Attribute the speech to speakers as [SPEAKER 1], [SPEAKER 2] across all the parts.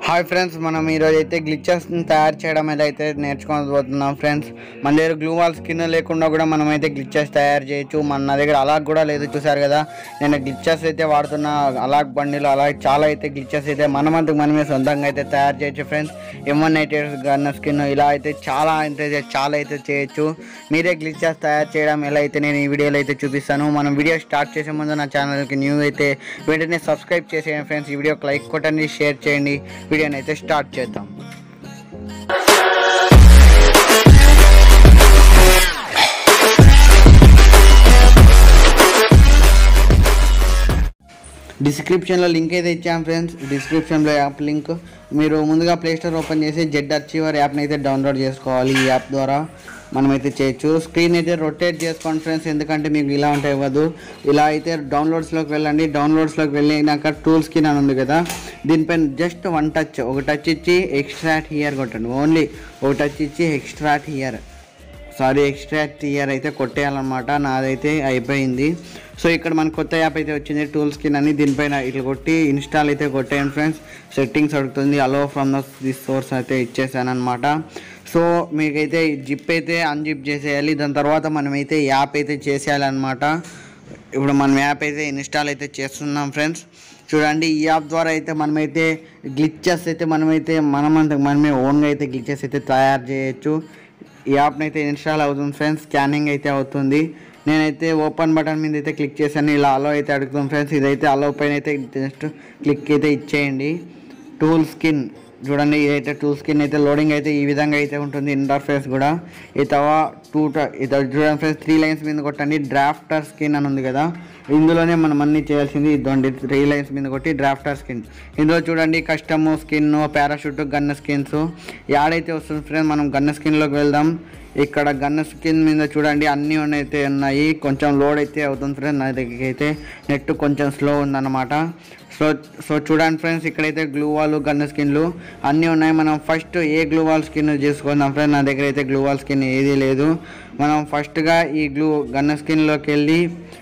[SPEAKER 1] hi friends మనం ఈరోజు అయితే గ్లిచెస్ని తయారు చేయడం ఎలా అయితే నేర్చుకోబోతున్నాం ఫ్రెండ్స్ మన దగ్గర గ్లూ వాల్ స్కిన్ లేకుండా కూడా మనం అయితే గ్లిచెస్ తయారు చేయొచ్చు మన నా దగ్గర అలాగ్ కూడా లేదు చూసారు కదా నేను గ్లిచెస్ అయితే వాడుతున్న అలాగ్ బండిలో అలా చాలా అయితే గ్లిచెస్ అయితే మనమంతకు మనమే సొంతంగా అయితే తయారు చేయొచ్చు ఫ్రెండ్స్ ఎమ్వన్ అయితే గన్న స్కిన్ ఇలా అయితే చాలా అయితే చాలా అయితే చేయొచ్చు మీరే గ్లిచెస్ తయారు చేయడం ఎలా అయితే నేను ఈ వీడియోలో అయితే చూపిస్తాను మనం వీడియో స్టార్ట్ చేసే ముందు నా ఛానల్కి న్యూ అయితే వెంటనే సబ్స్క్రైబ్ చేసేయండి ఫ్రెండ్స్ ఈ వీడియోకి లైక్ కొట్టండి షేర్ చేయండి వీడియోని అయితే స్టార్ట్ చేద్దాం డిస్క్రిప్షన్లో లింక్ అయితే ఇచ్చాం ఫ్రెండ్స్ డిస్క్రిప్షన్లో యాప్ లింక్ మీరు ముందుగా ప్లే స్టోర్ ఓపెన్ చేసి జెడ్ అచీవర్ యాప్ని అయితే డౌన్లోడ్ చేసుకోవాలి ఈ యాప్ ద్వారా మనమైతే చేయొచ్చు స్క్రీన్ అయితే రొటేట్ చేసుకోండి ఫ్రెండ్స్ ఎందుకంటే మీకు ఇలా ఉంటాయి ఇవ్వదు ఇలా అయితే డౌన్లోడ్స్లోకి వెళ్ళండి డౌన్లోడ్స్లోకి వెళ్ళినాక టూల్ స్క్రీన్ అని ఉంది కదా దీనిపైన జస్ట్ వన్ టచ్ ఒక టచ్ ఇచ్చి ఎక్స్ట్రాట్ హియర్ కొట్టండి ఓన్లీ ఒక టచ్ ఇచ్చి extract here sorry extract here అయితే కొట్టేయాలన్నమాట నాదైతే అయిపోయింది సో ఇక్కడ మనకు కొత్త యాప్ అయితే వచ్చింది టూల్ స్కిన్ అని దీనిపైన ఇట్లా కొట్టి ఇన్స్టాల్ అయితే కొట్టేయండి ఫ్రెండ్స్ సెట్టింగ్స్ అడుగుతుంది allow from the this source అయితే ఇచ్చేసాను అనమాట సో మీకైతే జిప్ అయితే అన్జిప్ చేసేయాలి దాని తర్వాత మనమైతే యాప్ అయితే చేసేయాలన్నమాట ఇప్పుడు మనం యాప్ అయితే ఇన్స్టాల్ అయితే చేస్తున్నాం ఫ్రెండ్స్ చూడండి ఈ యాప్ ద్వారా అయితే మనమైతే గ్లిచెస్ అయితే మనమైతే మనమంత మనమే ఓన్గా అయితే గ్లిచెస్ అయితే తయారు చేయొచ్చు ఈ యాప్ని అయితే ఇన్స్టాల్ అవుతుంది ఫ్రెండ్స్ స్కానింగ్ అయితే అవుతుంది నేనైతే ఓపెన్ బటన్ మీద అయితే క్లిక్ చేశాను ఇలా అలో అయితే అడుగుతాం ఫ్రెండ్స్ ఇదైతే అలో పైన అయితే జస్ట్ క్లిక్ అయితే ఇచ్చేయండి టూల్ స్కిన్ చూడండి ఇదైతే టూల్ స్కిన్ అయితే లోడింగ్ అయితే ఈ విధంగా అయితే ఉంటుంది ఇంటర్ఫేస్ కూడా ఈ తవా టూ ఇది చూడండి ఫ్రెండ్స్ త్రీ లైన్స్ మీద కొట్టండి డ్రాఫ్టర్ స్కిన్ అని ఉంది కదా ఇందులోనే మనం అన్ని చేయాల్సింది ఇదండి త్రీ లైన్స్ మీద కొట్టి డ్రాఫ్టర్ స్కిన్ ఇందులో చూడండి కస్టమ్ స్కిన్ పారాషూట్ గన్న స్కిన్స్ యాడైతే వస్తుంది ఫ్రెండ్స్ మనం గన్న స్కిన్లోకి వెళ్దాం ఇక్కడ గన్న స్కిన్ మీద చూడండి అన్నీ అయితే ఉన్నాయి కొంచెం లోడ్ అయితే అవుతుంది ఫ్రెండ్స్ నా దగ్గరికి అయితే నెట్ కొంచెం స్లో ఉందన్నమాట సో సో చూడండి ఫ్రెండ్స్ ఇక్కడైతే గ్లూ వాల్ గన్న స్కిన్లు అన్నీ ఉన్నాయి మనం first a glue wall skin చేసుకుందాం ఫ్రెండ్స్ నా దగ్గర అయితే గ్లూ వాల్ స్కిన్ ఏదీ లేదు మనం ఫస్ట్గా ఈ గ్లూ గన్న స్కిన్లోకి వెళ్ళి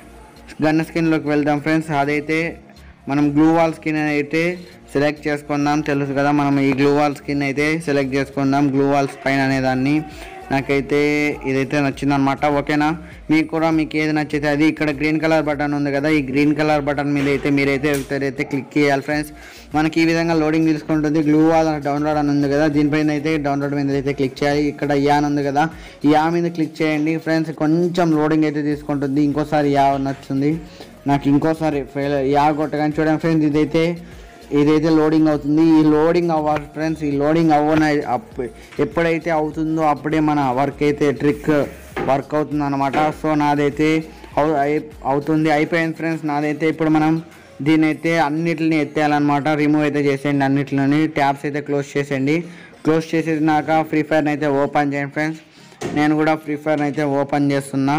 [SPEAKER 1] గన్న స్కిన్లోకి వెళ్దాం ఫ్రెండ్స్ అదైతే మనం గ్లూ వాల్ స్కిన్ అయితే సెలెక్ట్ చేసుకుందాం తెలుసు కదా మనం ఈ గ్లూ వాల్ స్కిన్ అయితే సెలెక్ట్ చేసుకుందాం గ్లూ వాల్స్ పైన అనేదాన్ని నాకైతే ఇదైతే నచ్చిందనమాట ఓకేనా మీకు కూడా మీకు ఏది నచ్చితే అది ఇక్కడ గ్రీన్ కలర్ బటన్ ఉంది కదా ఈ గ్రీన్ కలర్ బటన్ మీద అయితే మీరైతే అయితే క్లిక్ చేయాలి ఫ్రెండ్స్ మనకి ఈ విధంగా లోడింగ్ తీసుకుంటుంది గ్లూ వాల్ డౌన్లోడ్ అని ఉంది కదా దీనిపైన అయితే డౌన్లోడ్ మీద అయితే క్లిక్ చేయాలి ఇక్కడ యాన్ ఉంది కదా ఈ యా మీద క్లిక్ చేయండి ఫ్రెండ్స్ కొంచెం లోడింగ్ అయితే తీసుకుంటుంది ఇంకోసారి యా నచ్చుతుంది నాకు ఇంకోసారి ఫెయిల్ యా కొట్టగానే చూడండి ఫ్రెండ్స్ ఇదైతే ఇదైతే లోడింగ్ అవుతుంది ఈ లోడింగ్ అవ్వాలి ఫ్రెండ్స్ ఈ లోడింగ్ అవ్వన అప్- ఎప్పుడైతే అవుతుందో అప్పుడే మన వర్క్ అయితే ట్రిక్ వర్క్ అవుతుంది అనమాట సో నాదైతే అవు- అయి- అవుతుంది అయిపోయింది ఫ్రెండ్స్ నాదైతే ఇప్పుడు మనం దీని అయితే అన్నిటిని ఎత్తేయాలన్నమాట రిమూవ్ అయితే చేసేయండి అన్నిటిని ట్యాబ్స్ అయితే క్లోజ్ చేసేయండి క్లోజ్ చేసేసినాక ఫ్రీ ఫైర్ అయితే ఓపెన్ చేయండి ఫ్రెండ్స్ నేను కూడా ఫ్రీ ఫైర్ అయితే ఓపెన్ చేస్తున్నా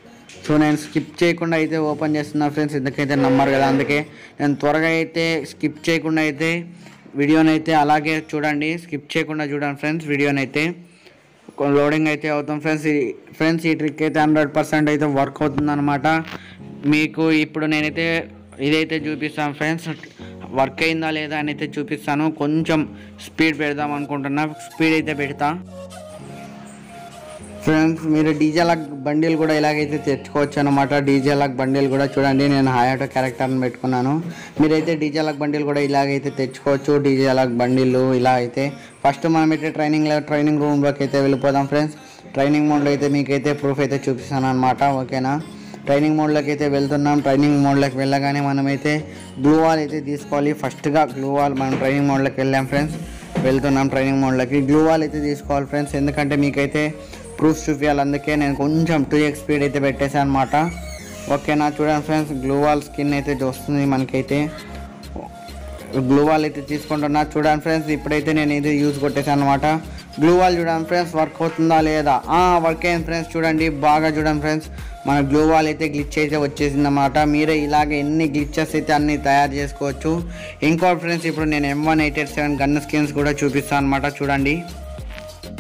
[SPEAKER 1] సో నేను స్కిప్ చేయకుండా అయితే ఓపెన్ చేస్తున్నా ఫ్రెండ్స్ ఎందుకైతే నమ్మరు కదా అందుకే నేను త్వరగా అయితే స్కిప్ చేయకుండా అయితే వీడియోని అయితే అలాగే చూడండి స్కిప్ చేయకుండా చూడండి ఫ్రెండ్స్ వీడియోని అయితే లోడింగ్ అయితే అవుతాం ఫ్రెండ్స్ ఈ ఫ్రెండ్స్ ఈ ట్రిక్ అయితే హండ్రెడ్ పర్సెంట్ అయితే వర్క్ అవుతుంది అనమాట మీకు ఇప్పుడు నేనైతే ఇదైతే చూపిస్తాను ఫ్రెండ్స్ వర్క్ అయిందా లేదా అని అయితే చూపిస్తాను కొంచెం స్పీడ్ పెడదాం అనుకుంటున్నా స్పీడ్ అయితే పెడతా ఫ్రెండ్స్ మీరు డీజే లాక్ బండిల్ కూడా ఇలాగైతే తెచ్చుకోవచ్చు అనమాట డీజే లాక్ బండిల్ కూడా చూడండి నేను హయాటో క్యారెక్టర్ని పెట్టుకున్నాను మీరైతే డీజే లాక్ బండిల్ కూడా ఇలాగైతే తెచ్చుకోవచ్చు డీజే లాక్ బండిల్ ఇలా అయితే ఫస్ట్ మనం అయితే ట్రైనింగ్ ట్రైనింగ్ రూమ్లోకి అయితే వెళ్ళిపోదాం ఫ్రెండ్స్ ట్రైనింగ్ మోడ్లో అయితే మీకైతే ప్రూఫ్ అయితే చూపిస్తాను అనమాట ఓకేనా ట్రైనింగ్ మోడ్లోకి అయితే వెళ్తున్నాం ట్రైనింగ్ మోడ్లోకి వెళ్ళగానే మనమైతే గ్లూ వాల్ అయితే తీసుకోవాలి ఫస్ట్గా గ్లూ వాల్ మనం ట్రైనింగ్ మోడ్లోకి వెళ్ళాం ఫ్రెండ్స్ వెళ్తున్నాం ట్రైనింగ్ మోడ్లోకి గ్లూ వాల్ అయితే తీసుకోవాలి ఫ్రెండ్స్ ఎందుకంటే మీకైతే ప్రూఫ్ చూపించాలి అందుకే నేను కొంచెం టూ ఎక్స్ స్పీడ్ అయితే పెట్టేశాను అనమాట ఓకేనా చూడండి ఫ్రెండ్స్ గ్లూ వాల్ స్కిన్ అయితే వస్తుంది మనకైతే గ్లూ వాల్ అయితే తీసుకుంటున్నా చూడండి ఫ్రెండ్స్ ఇప్పుడైతే నేను ఇది యూజ్ కొట్టేసాను అనమాట గ్లూ వాల్ చూడండి ఫ్రెండ్స్ వర్క్ అవుతుందా లేదా వర్క్ అయింది ఫ్రెండ్స్ చూడండి బాగా చూడండి ఫ్రెండ్స్ మన గ్లూ వాల్ అయితే గ్లిచ్ అయితే వచ్చేసింది అనమాట మీరే ఇలాగే ఎన్ని గ్లిచెస్ అయితే అన్ని తయారు చేసుకోవచ్చు ఇంకోటి ఫ్రెండ్స్ ఇప్పుడు నేను M one eight eight seven gun skins కూడా చూపిస్తాను అనమాట చూడండి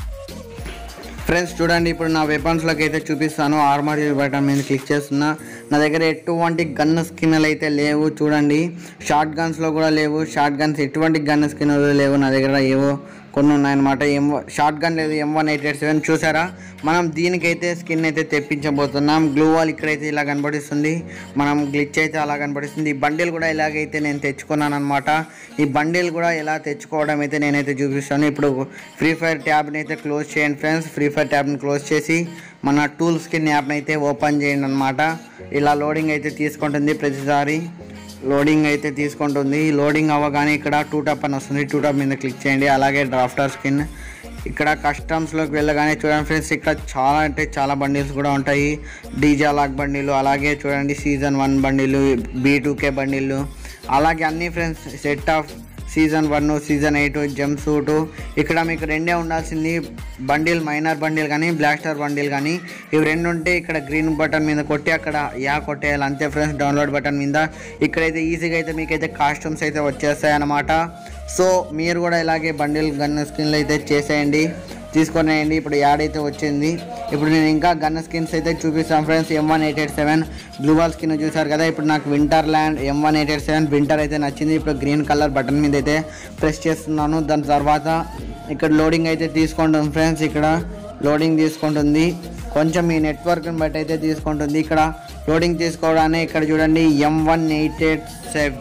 [SPEAKER 1] ఫ్రెండ్స్ చూడండి ఇప్పుడు నా వెపన్స్లోకి అయితే చూపిస్తాను ఆర్మర్ బటన్ మీద క్లిక్ చేస్తున్నా నా దగ్గర ఎటువంటి గన్ స్కిన్లు అయితే లేవు చూడండి షార్ట్ గన్స్లో కూడా లేవు షార్ట్ గన్స్ ఎటువంటి గన్ స్కిన్లు లేవు నా దగ్గర ఏవో కొన్ని ఉన్నాయన్నమాట ఎం షార్ట్ గన్ లేదు M one eight eight seven చూసారా మనం దీనికైతే స్కిన్ అయితే తెప్పించబోతున్నాం గ్లూ వాల్ ఇక్కడైతే ఇలా కనబడిస్తుంది మనం గ్లిచ్ అయితే అలా కనబడిస్తుంది ఈ బండిల్ కూడా ఇలాగైతే నేను తెచ్చుకున్నాను అనమాట ఈ బండిల్ కూడా ఎలా తెచ్చుకోవడం అయితే నేనైతే చూపిస్తాను ఇప్పుడు ఫ్రీ ఫైర్ ట్యాబ్ని అయితే క్లోజ్ చేయండి ఫ్రెండ్స్ ఫ్రీ ఫైర్ ట్యాబ్ని క్లోజ్ చేసి మన టూల్ స్కిన్ యాప్ని అయితే ఓపెన్ చేయండి అనమాట ఇలా లోడింగ్ అయితే తీసుకుంటుంది ప్రతిసారి లోడింగ్ అయితే తీసుకుంటుంది లోడింగ్ అవ్వగానే ఇక్కడ టూ టాప్ అని వస్తుంది టూ టాప్ మీద క్లిక్ చేయండి అలాగే డ్రాఫ్టర్ స్కిన్ ఇక్కడ కస్టమ్స్లోకి వెళ్ళగానే చూడండి ఫ్రెండ్స్ ఇక్కడ చాలా అంటే చాలా బండిల్స్ కూడా ఉంటాయి డీజే లాక్ బండిలు అలాగే చూడండి సీజన్ వన్ బండిలు బీ టూ కే బండిలు అలాగే అన్ని friends set of season one season eight jump suit ఇక్కడ మీకు రెండే ఉండాల్సింది బండిల్ మైనర్ బండిల్ కానీ బ్లాస్టర్ బండిల్ కానీ ఇవి రెండు ఉంటే ఇక్కడ గ్రీన్ బటన్ మీద కొట్టి అక్కడ యా కొట్టేయాలి అంతే ఫ్రెండ్స్ డౌన్లోడ్ బటన్ మీద ఇక్కడైతే ఈజీగా అయితే మీకైతే కాస్ట్యూమ్స్ అయితే వచ్చేస్తాయి అన్నమాట సో మీరు కూడా ఇలాగే బండిల్ గన్ స్కిన్లు అయితే చేసేయండి తీసుకొనేయండి ఇప్పుడు యాడ్ అయితే వచ్చింది ఇప్పుడు నేను ఇంకా గన్ స్కిన్స్ అయితే చూపిస్తాను friends M one eight eight seven glue wall skin చూసారు కదా ఇప్పుడు నాకు winter land M one eight eight seven winter అయితే నచ్చింది ఇప్పుడు గ్రీన్ కలర్ బటన్ మీద అయితే ప్రెస్ చేస్తున్నాను దాని తర్వాత ఇక్కడ లోడింగ్ అయితే తీసుకుంటుంది ఫ్రెండ్స్ ఇక్కడ లోడింగ్ తీసుకుంటుంది కొంచెం ఈ నెట్వర్క్ని బట్టి అయితే తీసుకుంటుంది ఇక్కడ లోడింగ్ తీసుకోవడానే ఇక్కడ చూడండి M one eight eight seven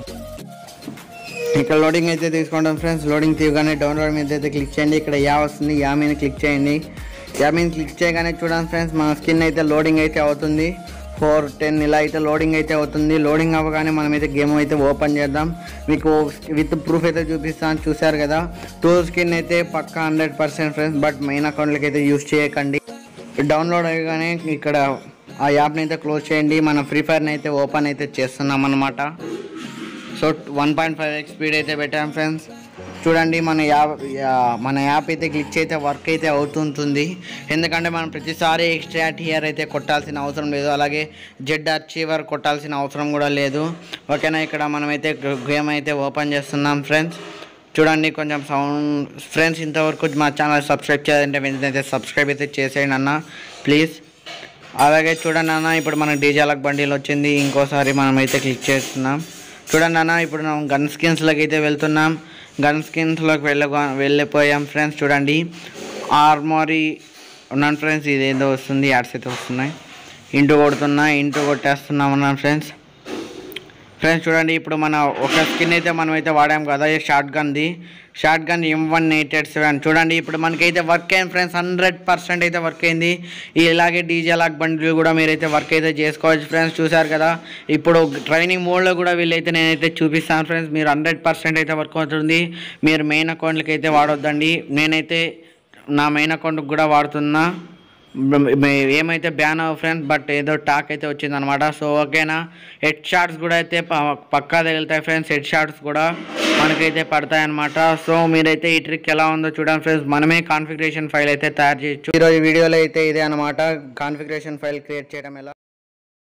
[SPEAKER 1] ఇక్కడ లోడింగ్ అయితే తీసుకుంటాం ఫ్రెండ్స్ లోడింగ్ తీయగానే డౌన్లోడ్ మీద అయితే క్లిక్ చేయండి ఇక్కడ యా వస్తుంది యా మీద క్లిక్ చేయండి యా మీద క్లిక్ చేయగానే చూడండి ఫ్రెండ్స్ మన స్కిన్ అయితే లోడింగ్ అయితే అవుతుంది ఫోర్ టెన్ ఇలా అయితే లోడింగ్ అయితే అవుతుంది లోడింగ్ అవ్వగానే మనం అయితే గేమ్ అయితే ఓపెన్ చేద్దాం మీకు విత్ ప్రూఫ్ అయితే చూపిస్తాను చూసారు కదా టూ స్కిన్ అయితే పక్కా hundred percent friends but main అకౌంట్లకి అయితే యూస్ చేయకండి డౌన్లోడ్ అయ్యగానే ఇక్కడ ఆ యాప్ని అయితే క్లోజ్ చేయండి మన ఫ్రీ ఫైర్ని అయితే ఓపెన్ అయితే చేస్తున్నాం అనమాట so one point five x speed అయితే పెట్టాం ఫ్రెండ్స్ చూడండి మన యాప్ యా- మన యాప్ అయితే గ్లిచ్ అయితే వర్క్ అయితే అవుతుంటుంది ఎందుకంటే మనం ప్రతిసారి ఎక్స్ట్రా టియర్ అయితే కొట్టాల్సిన అవసరం లేదు అలాగే జెడ్ అచీవర్ కొట్టాల్సిన అవసరం కూడా లేదు ఓకేనా ఇక్కడ మనమైతే గేమ్ అయితే ఓపెన్ చేస్తున్నాం ఫ్రెండ్స్ చూడండి కొంచెం సౌండ్ ఫ్రెండ్స్ ఇంతవరకు మా ఛానల్ సబ్స్క్రైబ్ చేయాలంటే వెంటనే సబ్స్క్రైబ్ అయితే చేసేయండి అన్న ప్లీజ్ అలాగే చూడండి అన్న ఇప్పుడు మనకు డీజాలకు బండిలు వచ్చింది ఇంకోసారి మనం అయితే క్లిక్ చేస్తున్నాం చూడండి అన్న ఇప్పుడు మనం గన్ స్కిన్స్లోకి అయితే వెళ్తున్నాం గన్ స్కిన్స్లోకి వెళ్ళ వెళ్ళిపోయాం ఫ్రెండ్స్ చూడండి ఆర్మరీ ఉన్నాను ఫ్రెండ్స్ ఇదేదో వస్తుంది యాడ్స్ అయితే వస్తున్నాయి ఇంటూ కొడుతున్నా ఇంటూ కొట్టేస్తున్నాం అన్నాను ఫ్రెండ్స్ ఫ్రెండ్స్ చూడండి ఇప్పుడు మన ఒక స్కిన్ అయితే మనం అయితే వాడాం కదా ఈ షార్ట్ గన్ది short gun M one eight eight seven చూడండి ఇప్పుడు మనకైతే వర్క్ అయింది ఫ్రెండ్స్ హండ్రెడ్ పర్సెంట్ అయితే వర్క్ అయింది ఇలాగే డీజే లాక్ బండ్లు కూడా మీరైతే వర్క్ అయితే చేసుకోవచ్చు ఫ్రెండ్స్ చూసారు కదా ఇప్పుడు ట్రైనింగ్ మోడ్లో కూడా వీళ్ళైతే నేనైతే చూపిస్తాను ఫ్రెండ్స్ మీరు హండ్రెడ్ పర్సెంట్ అయితే వర్క్ అవుతుంది మీరు మెయిన్ అకౌంట్లకి అయితే వాడొద్దండి నేనైతే నా మెయిన్ అకౌంట్కి కూడా వాడుతున్నా మ- మ- ఏమైతే బ్యాన్ అవ్వ ఫ్రెండ్స్ బట్ ఏదో టాక్ అయితే వచ్చింది అనమాట సో ఓకేనా హెడ్ షాట్స్ కూడా అయితే ప- పక్కా తగులుతాయి ఫ్రెండ్స్ హెడ్ షాట్స్ కూడా మనకైతే పడతాయి అనమాట సో మీరైతే ఈ ట్రిక్ ఎలా ఉందో చూడండి ఫ్రెండ్స్ మనమే కాన్ఫిగరేషన్ ఫైల్ అయితే తయారు చేయొచ్చు ఈరోజు వీడియోలో అయితే ఇదే అనమాట కాన్ఫిగరేషన్ ఫైల్ క్రియేట్ చేయడం ఎలా